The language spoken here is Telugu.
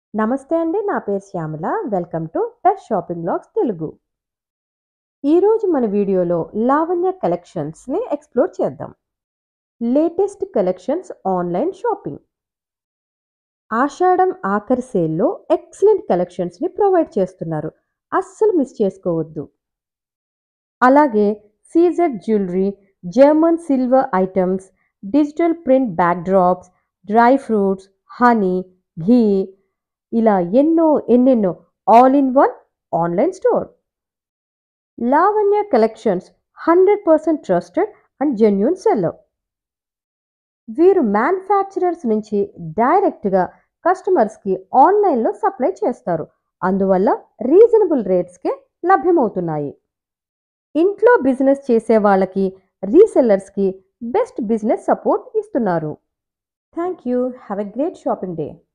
నమస్తే అండి నా పేరు Shyamala welcome to best shopping blogs Telugu ఈరోజు మన వీడియోలో లావణ్య కలెక్షన్స్ని ఎక్స్ప్లోర్ చేద్దాం లేటెస్ట్ కలెక్షన్స్ ఆన్లైన్ షాపింగ్ ఆషాఢం ఆఖరి సేల్లో ఎక్సలెంట్ కలెక్షన్స్ని ప్రొవైడ్ చేస్తున్నారు అస్సలు మిస్ చేసుకోవద్దు అలాగే CZ jewellery German silver items digital print backdrops dry fruits honey ghee ఇలా ఎన్నో ఎన్నెన్నో all in one online store Lavanya collections hundred percent trusted and genuine seller వీరు మ్యానుఫ్యాక్చరర్స్ నుంచి డైరెక్ట్గా కస్టమర్స్కి ఆన్లైన్లో సప్లై చేస్తారు అందువల్ల రీజనబుల్ రేట్స్కే లభ్యమవుతున్నాయి ఇంట్లో బిజినెస్ చేసే వాళ్ళకి రీసెల్లర్స్కి బెస్ట్ బిజినెస్ సపోర్ట్ ఇస్తున్నారు thank you have a great shopping day